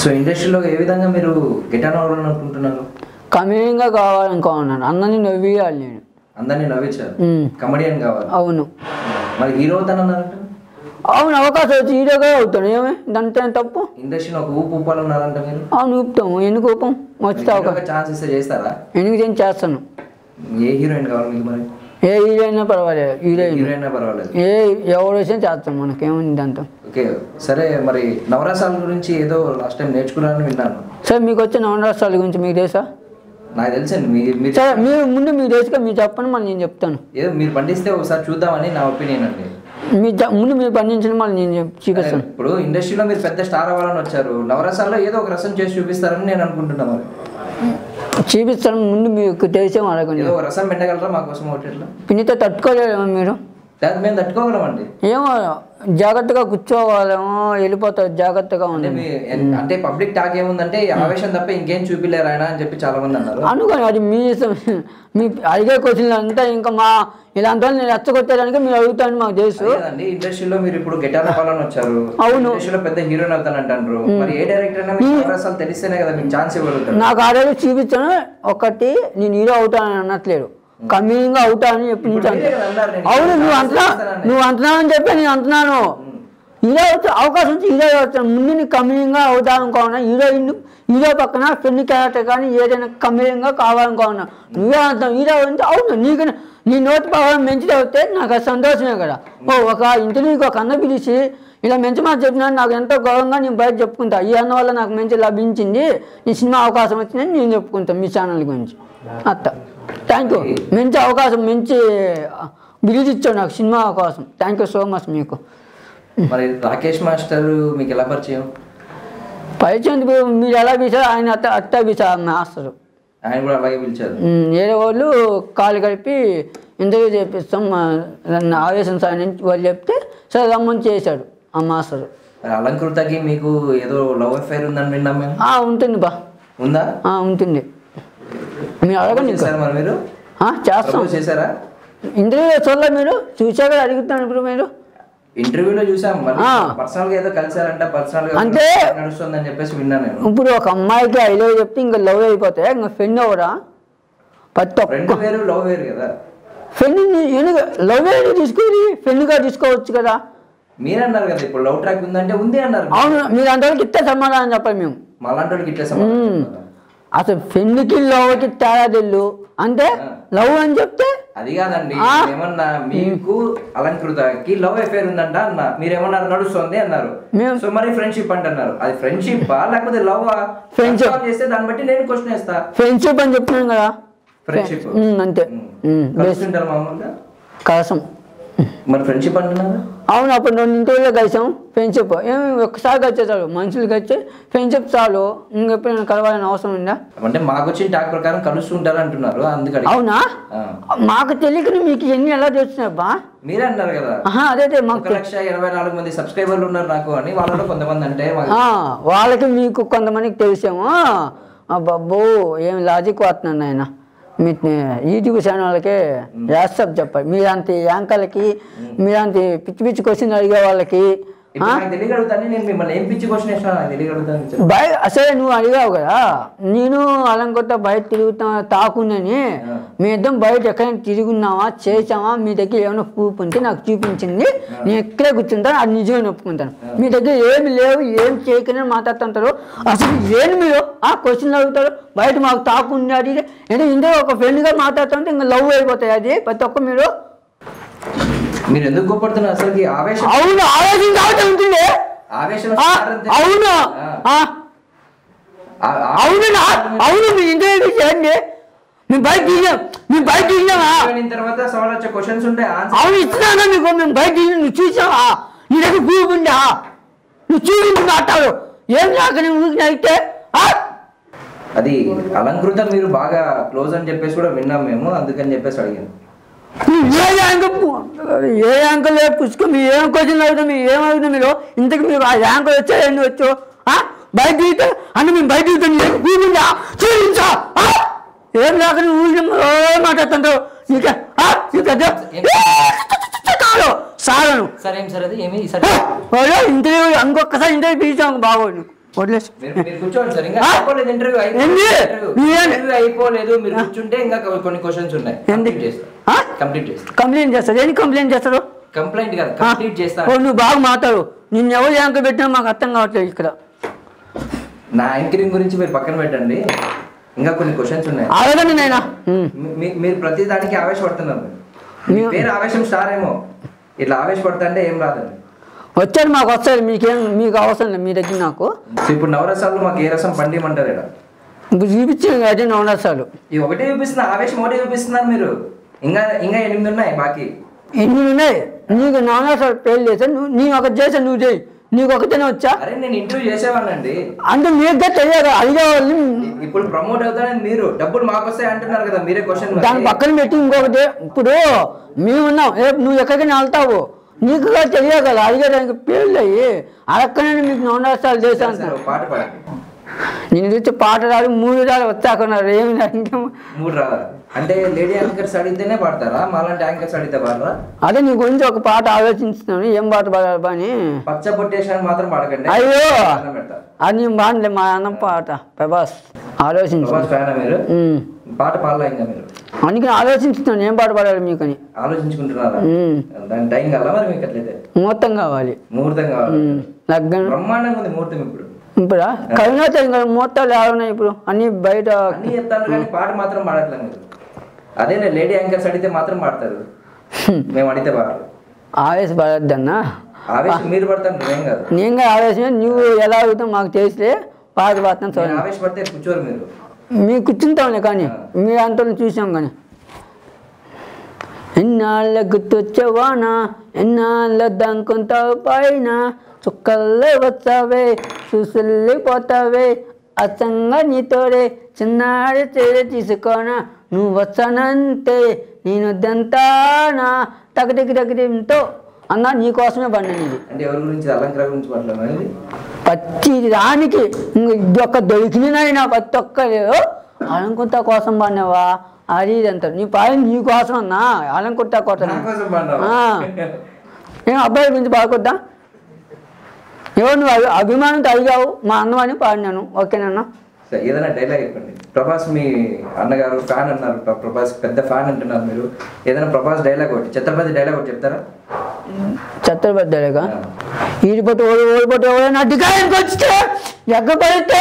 So ఇండస్ట్రీలో ఏ విధంగా మీరు గెటాన్ అవ్వాలని అనుకుంటున్నారు కమీయంగా కావాలనుకోన్నాను అందరినీ నవ్వియాలి నేను అందరినీ నవ్వించారు ఉమ్, కమెడియన్ కావాలి అవును మరి హీరో అవుతానన్నారంట అవును అవకాశం వచ్చి హీరోగా అవుతాను ఏమి దాంతో ఏం తప్పు ఇండస్ట్రీలో ఒక ఊపు ఊపాలన్నారంట మీరు అవును ఊపుతాము ఎందుకు ఊపం వచ్చితే అవకాశం ఛాన్స్ ఇస్తే చేస్తారా ఎందుకు నేను చేస్తాను ఏ హీరోయిన్ కావాలి మీకు మరి ఏ హీరోయినా పర్వాలేదు హీరోయిన్ హీరోయిన్ పర్వాలేదు ఏ ఎవరు వచ్చినా చేస్తాం మనకేముంది దాంతో ఓకే సరే మరి నవరసాల గురించి ఏదో లాస్ట్ టైం నేర్చుకున్నారని విన్నాను సరే మీకు వచ్చే నవరాష్ట్రాల గురించి మీకు తెలుసా నాకు తెలుసండి మీ మీరు సరే మీరు ముందు మీరు తెలుసుగా మీరు చెప్పండి మళ్ళీ నేను చెప్తాను ఏదో మీరు పండిస్తే ఒకసారి చూద్దామని నా ఒపీనియన్ అండి మీరు చె- ముందు మీరు పండించిన మళ్ళీ నేను చెప్- చూపిస్తాను ఇప్పుడు ఇండస్ట్రీలో మీరు పెద్ద స్టార్ అవ్వాలని వచ్చారు నవరసాల్లో ఏదో ఒక రసం చేసి చూపిస్తారని నేను అనుకుంటున్నా మరి చూపిస్తాను ముందు మీకు తెలిసేమో అడగండి ఏదో ఒక రసం పెట్టగలరా మా కోసం ఒకటి ఎట్లా పిన్నితో తట్టుకోలేమో మీరు దాన్ని మేము తట్టుకోగలమండి ఏమో జాగ్రత్తగా కూర్చోవాలేమో వెళ్ళిపోతారు జాగ్రత్తగా అంటే ఉంది మీ అంటే పబ్లిక్ టాక్ ఏముందంటే ఈ ఆవేశం తప్ప ఇంకేం చూపిలేరు ఆయన అని చెప్పి చాలా మంది అన్నారు అనుకోని అది మీ ఇష్టం మీ అడిగే క్వశ్చన్లు అంతా ఇంకా మా ఇలాంటి వాళ్ళు నేను రెచ్చగొట్టేదానికి మీరు అడుగుతాను మాకు తెలుసు లేదండి ఇండస్ట్రీలో మీరు ఇప్పుడు గెటార్ అవ్వాలని వచ్చారు అవును. ఇండస్ట్రీలో పెద్ద హీరోయిన్ అవుతానంటారు మరి ఏ డైరెక్టర్ అయినా మీకు నవరసాలు తెలిస్తేనే కదా మీకు ఛాన్స్ ఇవ్వగలుగుతారు నాకు ఆల్రెడీ చూపించాను ఒకటి నేను హీరో అవుతానని అనట్లేదు కమింగ్ అవుతానని చెప్పి నుంచి మీరే కదా అన్నారు నేను అవును hero నువ్వు ఛాన్స్ అంటున్నా ఇస్తానని. నువ్వు అంటున్నావు అని చెప్పి నేను అంటున్నాను హీరో వచ్చి అవకాశం వచ్చి హీరో వచ్చాను ముందు నీ కమింగ్గా అవుతానుకోనా హీరోయిన్ హీరో పక్కన ఫ్రెండ్ క్యారెక్టర్ కానీ ఏదైనా కమింగ్గా కావాలనుకోనా నువ్వే అంటావు హీరో అంటే అవును నీకు నీ నోటి పవర్ మంచిది అవుతే నాకు అది సంతోషమే కదా ఓ ఒక ఇంటర్వ్యూకి ఒక అన్న పిలిచి ఇలా మంచి మాట చెప్పినాను నాకు ఎంతో గౌరవంగా నేను బయట చెప్పుకుంటా ఈ అన్న వల్ల నాకు మంచి లభించింది ఈ సినిమా అవకాశం వచ్చిందని నేను చెప్పుకుంటాను మీ ఛానల్ గురించి అట్ట థ్యాంక్ యూ మంచి అవకాశం మంచి బిరుదు ఇచ్చావు నాకు సినిమా అవకాశం థ్యాంక్ యూ సో మచ్ మీకు మరి రాకేష్ మాస్టర్ మీకు ఎలా పరిచయం పరిచయం ఇప్పుడు మీరు ఎలా పిలిచారు ఆయన అట్ట అట్ట పిలిచారు మాస్టర్ ఆయన కూడా అలాగే పిలిచారు ఉమ్, వేరే వాళ్ళు కాలు కలిపి ఇంటర్వ్యూ చేపిస్తాం మా నన్ను ఆవేశం సార్ నుంచి వాళ్ళు చెప్తే సరే రమ్మని చేశాడు ఆ మాస్టర్ మరి అలంకృతకి మీకు ఏదో లవ్ అఫైర్ ఉందని విన్నాం మేము ఆ, ఉంటుంది బా ఉందా ఆ, ఉంటుంది మీరు అడగండి ఇంకా. చేశారా మరి మీరు ఆ, చేస్తాం ప్రపోజ్ చేశారా ఇంటర్వ్యూ చూడలే మీరు చూసాక అడుగుతాను ఇప్పుడు మీరు ఇంటర్వ్యూలో చూసాం మరి ఆ. పర్సనల్ గా ఏదో కలిసారంట పర్సనల్ గా అంటే- నడుస్తుందని చెప్పేసి విన్నా నేను ఇప్పుడు ఒక అమ్మాయికి ఐ లవ్ చెప్తే ఇంకా లవ్ అయిపోతాయి ఇంకా ఫ్రెండ్ అవరా ప్రతి ఒక్క ఫ్రెండ్ వేరు లవ్ వేరు కదా ఫ్రెండ్ ఎందుకు లవ్ తీసుకోరి ఫ్రెండ్గా తీసుకోవచ్చు కదా మీరన్నారు కదా ఇప్పుడు లవ్ ట్రాక్ ఉందంటే ఉంది అన్నారు అవును మీరు అంతవరకు ఇస్తే సమాధానం చెప్పాలి మేము మాలాంటి వాళ్ళకి ఇట్లా సమాధానం చెప్పాలా? అసలు ఫ్రెండ్కి లవ్కి తేడా తెలు అంటే లవ్ అని చెప్తే అది కాదండి ఆ. ఏమన్నా మీకు అలంకృతకి లవ్ అఫేర్ ఉందంట అన్న మీరేమన్నారు నడుస్తుంది అన్నారు మేము- సో మరి ఫ్రెండ్షిప్ అంటున్నారు అది ఫ్రెండ్షిప్ లేకపోతే లవ్ Friendship. చేస్తే దాన్ని బట్టి నేను క్వశ్చన్ వేస్తా ఫ్రెండ్షిప్ అని చెప్తున్నాను కదా ఫ్రెండ్షిప్ ఉమ్, అంతే ఉమ్, బేస్ కలుస్తుంటారు మామూలుగా కలసం మరి ఫ్రెండ్షిప్ అంటున్నారు అవును అప్పుడు రెండు ఇంటర్వ్యూలో కలిసాం ఫ్రెండ్షిప్ ఏమి ఒక్కసారి కలిసే చాలు మనుషులు కలిసి ఫ్రెండ్షిప్ చాలు ఇంకెప్పుడైనా కలవాలని అవసరం ఉందా అంటే మాకు వచ్చిన టాక్ ప్రకారం కలుస్తుంటారు అంటున్నారు అందుకని అవునా ఆ. మాకు తెలియక మీకు ఎన్ని ఎలా తెలుస్తున్నాయబ్బా మీరే అన్నారు కదా ఆహా అదే అదే మాకు ఒక లక్ష ఇరవై నాలుగు మంది సబ్స్క్రైబర్లు ఉన్నారు నాకు అని వాళ్ళలో కొంతమంది అంటే మాకు- ఆ, వాళ్ళకి మీకు కొంతమందికి తెలిసాము అబ్బబ్బో ఏం లాజిక్ వస్తున్నాను ఆయన మీ యూట్యూబ్ ఛానల్కి వాట్సాప్ చెప్పాలి మీలాంటి యాంకర్లకి మీలాంటి పిచ్చి పిచ్చి క్వశ్చన్ అడిగే వాళ్ళకి ఇప్పుడు నాకు తెలియగలుగుతాను నేను మిమ్మల్ని ఏం పిచ్చి క్వశ్చన్ వేసినా నాకు తెలియగలుగుతాను బయ అసలే నువ్వు అడిగావు కదా నేను అలంకొట్ట బయట తిరుగుతా తాకుందని మీ ఇద్దరం బయట ఎక్కడైనా తిరుగున్నావా చేసావా మీ దగ్గర ఏమైనా ప్రూఫ్ ఉంటే నాకు చూపించింది నేను ఎక్కడే కూర్చుంటాను అది నిజమే ఒప్పుకుంటాను మీ దగ్గర ఏమి లేవు ఏం చేయకనే మాట్లాడుతుంటారు అసలు ఏంటి మీరు ఆ క్వశ్చన్ అడుగుతారు బయట మాకు తాకుంది అది ఇది. అంటే ఇందులో ఒక ఫ్రెండ్గా మాట్లాడుతుంటే ఇంకా లవ్ అయిపోతాయి అది ప్రతి ఒక్క మీరు మీరు ఎందుకు గొప్పడుతున్నారు అసలు ఆవేశం అవును ఆలోచన కాబట్టి ఉంటుంది ఆవేశం ఆ, అవును ఆ. అవును నా- అవును మీ ఇంటర్వ్యూ చేయండి మేము బయట తీసాం మేము బయట తీసినామా అయిన తర్వాత సవాల్ వచ్చే క్వశ్చన్స్ ఉంటాయి ఆన్సర్ అవును ఇచ్చినానా మీకు మేము బయట తీసి నువ్వు చూసావా నీ దగ్గర ప్రూఫ్ ఉందా నువ్వు చూపించి మాట్లాడు ఏం లేక నేను ఊరికి అయితే అది అలంకృత మీరు బాగా క్లోజ్ అని చెప్పేసి కూడా విన్నాం మేము అందుకని చెప్పేసి అడిగాను ఏ యాంకర్ ఏ యాంకర్ లేదు పుస్తకం మీరు ఏం క్వశ్చన్ అడుగుతాం మీరు ఏం అడుగుతాం మీరు ఇంతకు మీరు ఆ యాంకర్ వచ్చా ఎన్ని వచ్చు ఆ? బయట తీస్తే అంటే మేము బయట తీస్తాం నీకు ప్రూఫ్ ఉందా చూపించా ఆ? ఏం లేక నువ్వు ఊరికి మాట్లాడుతుంటావు నీకే ఆ? నీకు అదే కాదు సాగను సరే ఏం సార్ అది ఏమి సరే వాళ్ళు ఇంటర్వ్యూ ఇంకొకసారి ఇంటర్వ్యూ పిలిచాము బాగోడు వదిలేసి మీరు మీరు కూర్చోండి సార్ ఇంకా ఆ? అయిపోలేదు ఇంటర్వ్యూ ఏంది? నువ్వేంది? ఇంటర్వ్యూ అయిపోలేదు మీరు కూర్చుంటే ఇంకా కొన్ని క్వశ్చన్స్ ఉన్నాయి ఏంది? కంప్లీట్ చేస్తా ఆ? కంప్లీట్ చేస్తా కంప్లైంట్ చేస్తారు ఏంటి కంప్లైంట్ చేస్తారు కంప్లైంట్ కాదు ఆ? కంప్లీట్ చేస్తా ఓ నువ్వు బాగా మాట్లాడు నిన్ను ఎవరు యాంక పెట్టినా మాకు అర్థం కావట్లేదు ఇక్కడ నా యాంకరింగ్ గురించి మీరు పక్కన పెట్టండి ఇంకా కొన్ని క్వశ్చన్స్ ఉన్నాయి అడగండి నాయనా ఉమ్. మీ- మీ- మీరు ప్రతి దానికి ఆవేశపడుతున్నారు మీ మీ- పేరు ఆవేశం స్టార్ ఏమో ఇట్లా ఆవేశపడతా అంటే ఏం రాదండి వచ్చారు మాకు వస్తారు మీకేం మీకు అవసరం లేదు మీ దగ్గర నాకు సో ఇప్పుడు నవరసాలు మాకు ఏ రసం పండిమంటారు ఇక్కడ ఇప్పుడు చూపించాను అదే నవరసాలు ఈ ఒకటే చూపిస్తున్నా ఆవేశం ఒకటే చూపిస్తున్నారు మీరు ఇంకా ఇంకా ఎనిమిది ఉన్నాయి బాకీ ఎన్ని ఉన్నాయి నీకు నవరసాలు పేరు చేసా నువ్వు నీ ఒకటి చేసా నువ్వు చేయి నీకు ఒకటేనే వచ్చా అరే నేను ఇంటర్వ్యూ చేసేవాళ్ళండి అంటే మీకు తెలియదు అడిగే వాళ్ళు ఇప్పుడు ప్రమోట్ అవుతానని మీరు డబ్బులు మాకు వస్తాయి అంటున్నారు కదా మీరే క్వశ్చన్ దాని పక్కన పెట్టి ఇంకొకటి ఇప్పుడు మేమున్నాం రేపు నువ్వు ఎక్కడికైనా వెళ్తావు నీకు కూడా తెలియదు కదా అడిగేదానికి పేర్లు అయ్యి అడక్కనే మీకు నవరసాలు చేశాను సార్ ఒక పాట పాడండి నేను చూస్తే పాట రాదు మూడు రాదు వచ్చాకున్నారు ఏమి రాదు, ఇంకేం మూడు రాదా అంటే లేడీ యాంకర్స్ అడిగితేనే పాడతారా మాలాంటి యాంకర్స్ అడిగితే పాడరా అదే నీ గురించి ఒక పాట ఆలోచిస్తున్నాను ఏం పాట పాడాలి బా అని పచ్చ పొట్టేసాన్ని మాత్రం పాడకండి అయ్యో అన్నం పెడతా అది నేను పాడలే మా అన్న పాట ప్రభాస్ ఆలోచించు ప్రభాస్ ఫ్యాన్ మీరు ఉమ్. పాట పాడలా ఇంకా మీరు అందుకని ఆలోచిస్తున్నాను ఏం పాట పాడాలి మీకని ఆలోచించుకుంటున్నారా ఉమ్. దాని టైం కావాలా మరి మీకు అట్లయితే మొత్తం కావాలి ముహూర్తం కావాలి ఉమ్. లగ్గం బ్రహ్మాండంగా ఉంది ముహూర్తం ఇప్పుడు ఇప్పుడా కవినాథ్ ఇంకా మొత్తాలు ఏడున్నాయి ఇప్పుడు అన్ని బయట అన్ని చెప్తాను కానీ పాట మాత్రం పాడట్లే మీరు అదే లేడీ యాంకర్స్ అడిగితే మాత్రం పాడతారు మేము అడిగితే పాడరు ఆవేశపడద్దన్నా ఆవేశం మీరు పడతారు నేనేం కాదు నేను కూడా ఆవేశమే నువ్వు ఎలా అడుగుతావు మాకు తెలిస్తే పాట పాడతాను నేను చూడండి ఆవేశపడితే కూర్చోరు మీరు మీ కూర్చుంటాంలే కానీ మీ అంతా చూసాం కానీ ఎన్నాళ్ళ గుర్తొచ్చేవానా ఎన్నాళ్ళ దాంకుంటావు పైన చుక్కల్లే వస్తావే చూసెళ్ళిపోతావే అచ్చంగా నీతోడే చిన్నారి చేరే తీసుకోనా నువ్వు వచ్చానంతే నేను దంతానా తగటికి తగటితో అన్న నీకోసమే పడినా ఇది అంటే ఎవరి గురించి అలంకర గురించి మాట్లాడాలి ప్రతి దానికి ఇంక ఇది ఒక్క దొరికినైనా ప్రతి ఒక్కరు అలంకుంట కోసం పడినావా అది ఇది అంటారు నీ పాయ నీ కోసం అన్నా అలంకుంట కోసం నా కోసం పాడినావా? ఆ. ఏం అబ్బాయి గురించి బాగుద్దా ఎవరు నువ్వు అభి- అభిమానంతో అడిగావు మా అన్నమని పాడినాను ఓకేనన్నా సరే, ఏదైనా డైలాగ్ చెప్పండి ప్రభాస్ మీ అన్నగారు ఫ్యాన్ అన్నారు ప్ర- ప్రభాస్ పెద్ద ఫ్యాన్ అంటున్నారు మీరు ఏదైనా ప్రభాస్ డైలాగ్ ఒకటి ఛత్రపతి డైలాగ్ ఒకటి చెప్తారా ఛత్రపతిగా ఈడిపట్టు ఓడి ఓడిపట్టు ఎవరైనా అధికారానికి వచ్చితే ఎగ్గపడితే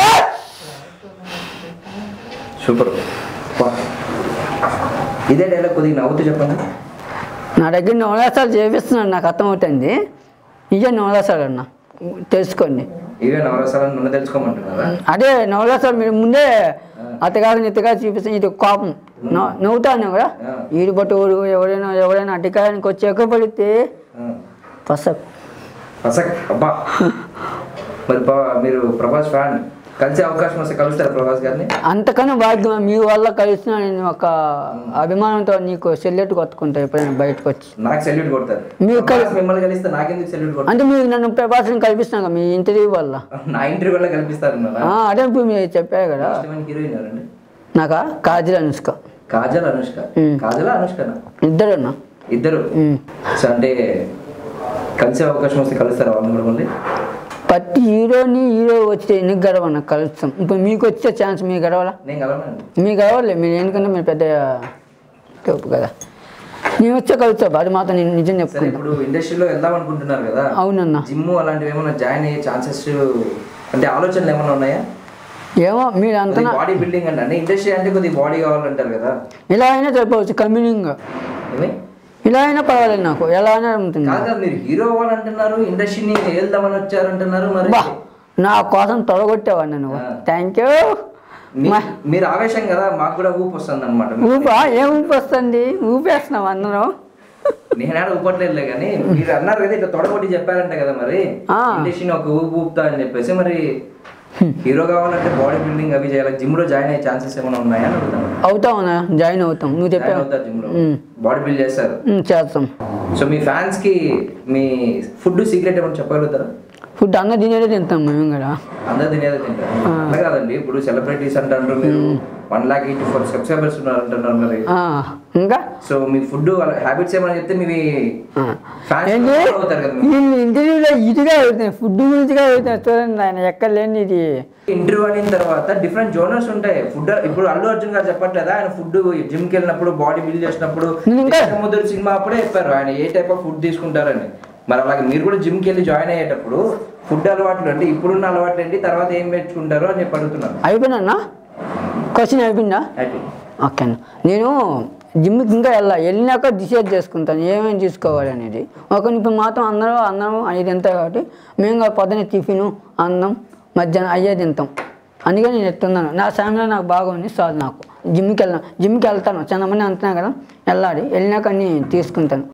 సూపర్ వా. ఇదే డైలాగ్ కొద్దిగా నవ్వుతూ చెప్పండి నా దగ్గర నవరాసాలు చేపిస్తున్నాను నాకు అర్థమవుతుంది ఇదే నవరాసాలు అన్న తెలుసుకోండి ఇవే నవరసాలను నన్ను తెలుసుకోమంటున్నారా అదే నవరాసాలు మీరు ముందే అత్తగారు నిత్తగా చూపిస్తాను ఇది కోపం నవ్వు- నవ్వుతాను కూడా ఆ. ఈడు పట్టు ఎవరైనా ఎవరైనా అధికారానికి వచ్చి ఎక్కపడితే ఆ. పసక్ పసక్ అబ్బా మరి ప- మీరు ప్రభాస్ ఫ్యాన్ కలిసే అవకాశం వస్తే కలుస్తారా ప్రభాస్ గారిని అంతకన్నా భాగ్యం మీ వల్ల కలిసిన నేను ఒక అభిమానంతో నీకు సెల్లెట్ కొట్టుకుంటా ఎప్పుడైనా బయటకు వచ్చి నాకు సెల్యూట్ కొడతారు మీరు కలి- ప్రభాస్ మిమ్మల్ని కలిస్తే నాకెందుకు సెల్యూట్ కొడతారు అంటే మీరు నన్ను ప్రభాసం కల్పిస్తున్నాను కదా మీ ఇంటర్వ్యూ వల్ల నా ఇంటర్వ్యూ వల్ల కల్పిస్తారు ఆ, అదే ఇప్పుడు మీరు చెప్పారు కదా ఇష్టమైన హీరోయిన్ ఎవరండి నాకా కాజల్ అనుష్క కాజల్ అనుష్క మ్మ్. కాజల్ అనుష్కనా ఇద్దరన్నా ఇద్దరు మ్మ్. సో అంటే కలిసే అవకాశం వస్తే కలుస్తారా వాళ్ళని కూడా మళ్ళీ ప్రతి హీరోని హీరో వచ్చితే ఎందుకు గడవన్న కలుస్తాం ఇప్పుడు మీకు వచ్చే ఛాన్స్ మీకు గడవాలా నేను కలవనండి మీకు గడవలే మీరు ఎందుకంటే మీరు పెద్ద తోపు కదా నేను వచ్చే కలుస్తావు అది మాత్రం నేను నిజం సరే చెప్పుకుంటా ఇప్పుడు ఇండస్ట్రీలో వెళ్దాం అనుకుంటున్నారు కదా అవునన్నా జిమ్ అలాంటివి ఏమైనా జాయిన్ అయ్యే ఛాన్సెస్ అంటే ఆలోచనలు ఏమైనా ఉన్నాయా ఏమో మీరు అంత బాడీ బిల్డింగ్ అంటే అంటే ఇండస్ట్రీ అంటే కొద్దిగా బాడీ కావాలంటారు కదా ఇలా అయినా చెప్పవచ్చు కమ్యూనింగ్ ఏమి? ఇలా అయినా పర్వాలేదు నాకు ఎలా అయినా ఉంటుంది కాదు కదా మీరు హీరో అవ్వాలంటున్నారు ఇండస్ట్రీని వెళ్దామని వచ్చారంటున్నారు మరి బా నా కోసం తొలగొట్టేవాడిని నువ్వు ఆ. థ్యాంక్ యూ మీ- మీరు ఆవేశం కదా మాకు కూడా ఊపు వస్తుంది అనమాట ఊపా ఏం ఊపి వస్తుంది ఊపేస్తున్నావు అందరం నేనాడ ఊపట్లేదులే కానీ మీరు అన్నారు కదా ఇట్లా తొడగొట్టి చెప్పారంట కదా మరి ఆ. ఇండస్ట్రీని ఒక ఊపు ఊపుతా అని చెప్పేసి మరి హీరో కావాలంటే బాడీ బిల్డింగ్ అవి చేయాలి జిమ్ లో జాయిన్ అయ్యే ఛాన్సెస్ ఏమైనా ఉన్నాయా అని అడుగుతాను అవుతావునా జాయిన్ అవుతాం నువ్వు జాయిన్ చెప్పావు అవుతారు జిమ్ లో ఉమ్. బాడీ బిల్డ్ చేస్తారు ఉమ్, చేస్తాం సో మీ ఫ్యాన్స్ కి మీ ఫుడ్ సీక్రెట్ ఏమైనా చెప్పగలుగుతారా ఫుడ్ అన్న తినేదే తింటాం మేము కూడా అందరు తినేది తింటారు అలా కాదండి ఇప్పుడు సెలబ్రిటీస్ అంటారు మీరు one lakh eighty four subscribers ఉన్నారు అంటున్నారు మరి ఆ, ఇంకా సో మీ ఫుడ్ హ్యాబిట్స్ ఏమైనా చెప్తే మీ ఆ. ఫ్యాన్స్ ఏంటి అవుతారు కదా మీరు. వీళ్ళు ఇంటర్వ్యూలో ఇదిగా అవుతుంది ఫుడ్ గురించిగా అవుతుంది చూడండి ఆయన ఎక్కడ లేని ఇది ఇంటర్వ్యూ అయిన తర్వాత డిఫరెంట్ జోనర్స్ ఉంటాయి ఫుడ్ ఇప్పుడు అల్లు అర్జున్ గారు చెప్పట్లేదా ఆయన ఫుడ్ జిమ్ కి వెళ్ళినప్పుడు బాడీ బిల్డ్ చేసినప్పుడు నేను ఇంకా- సముద్ర సినిమా అప్పుడే చెప్పారు ఆయన ఏ టైప్ ఆఫ్ ఫుడ్ తీసుకుంటారని మరి అలాగే మీరు కూడా జిమ్ కి వెళ్ళి జాయిన్ అయ్యేటప్పుడు ఫుడ్ అలవాట్లు అంటే ఇప్పుడున్న అలవాట్లు ఏంటి తర్వాత ఏం పెంచుకుంటారు అని చెప్పి అడుగుతున్నాను అయిపోయినా క్వశ్చన్ అయిపోయిందా హ్యాపీ ఓకే అన్న నేను జిమ్కి ఇంకా వెళ్ళా వెళ్ళినాక డిసైడ్ చేసుకుంటాను ఏమేమి తీసుకోవాలి అనేది ఒక ఇప్పుడు మాత్రం అందరూ అన్నం అవి తింటాయి కాబట్టి మేము కూడా పొద్దున్న టిఫిన్ అన్నం మధ్యాహ్నం అయ్యే తింటాం అందుకే నేను ఎత్తున్నాను నా ఫ్యామిలీ నాకు బాగుంది చాలు నాకు జిమ్కి వెళ్ళాను జిమ్కి వెళ్తాను చాలా మంది అంటున్నా కదా వెళ్ళాలి వెళ్ళినాక అన్నీ తీసుకుంటాను